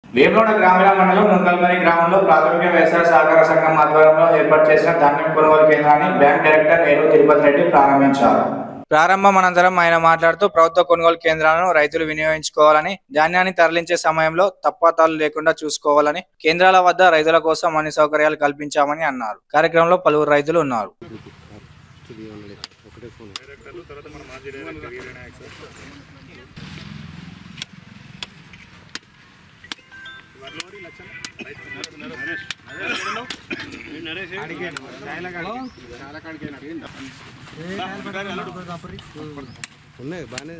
వేములవాడ గ్రామీణ మండలం నుంకల్మరి గ్రామంలో ప్రాథమిక వ్యవసాయ సహకార సంఘం ఆధ్వర్యంలో ఏర్పాటు చేసిన ధాన్యం కొనుగోలు కేంద్రాన్ని బ్యాంక్ డైరెక్టర్ ఏరు తిరుపతి రెడ్డి ప్రారంభించారు ప్రారంభం అనంతరం ఆయన మాట్లాడుతూ ప్రభుత్వ కొనుగోలు కేంద్రాలను రైతులు వినియోగించుకోవాలని ధాన్యాన్ని తరలించే సమయంలో తప్పతాలు లేకుండా చూసుకోవాలని కేంద్రాల వద్ద రైతుల కోసం అన్ని సౌకర్యాలు కల్పించామని అన్నారు కార్యక్రమంలో పలువురు రైతులు ఉన్నారు ఉన్నాయి బాగానే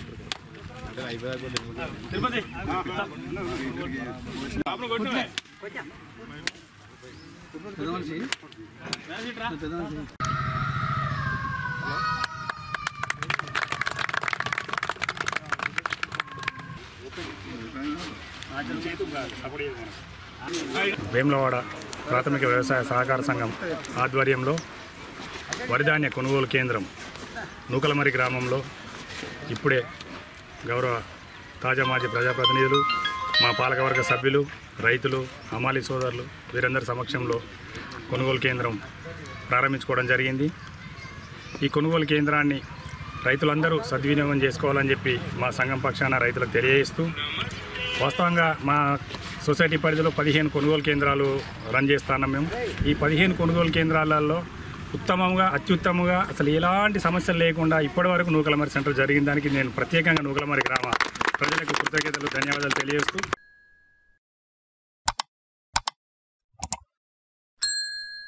వేములవాడ ప్రాథమిక వ్యవసాయ సహకార సంఘం ఆధ్వర్యంలో వరిధాన్య కొనుగోలు కేంద్రం నూకలమరి గ్రామంలో ఇప్పుడే గౌరవ తాజా మాజీ ప్రజాప్రతినిధులు మా పాలకవర్గ సభ్యులు రైతులు హమాలి సోదరులు వీరందరి సమక్షంలో కొనుగోలు కేంద్రం ప్రారంభించుకోవడం జరిగింది ఈ కొనుగోలు కేంద్రాన్ని రైతులందరూ సద్వినియోగం చేసుకోవాలని చెప్పి మా సంఘం పక్షాన రైతులకు తెలియజేస్తూ వాస్తవంగా మా సొసైటీ పరిధిలో పదిహేను కొనుగోలు కేంద్రాలు రన్ చేస్తున్నాం మేము ఈ పదిహేను కొనుగోలు కేంద్రాలలో ఉత్తమంగా అత్యుత్తమంగా అసలు ఎలాంటి సమస్యలు లేకుండా ఇప్పటి వరకు నూకలమరి సెంటర్ జరిగిన దానికి నేను ప్రత్యేకంగా నూకలమరి గ్రామ ప్రజలకు కృతజ్ఞతలు ధన్యవాదాలు తెలియజేస్తూ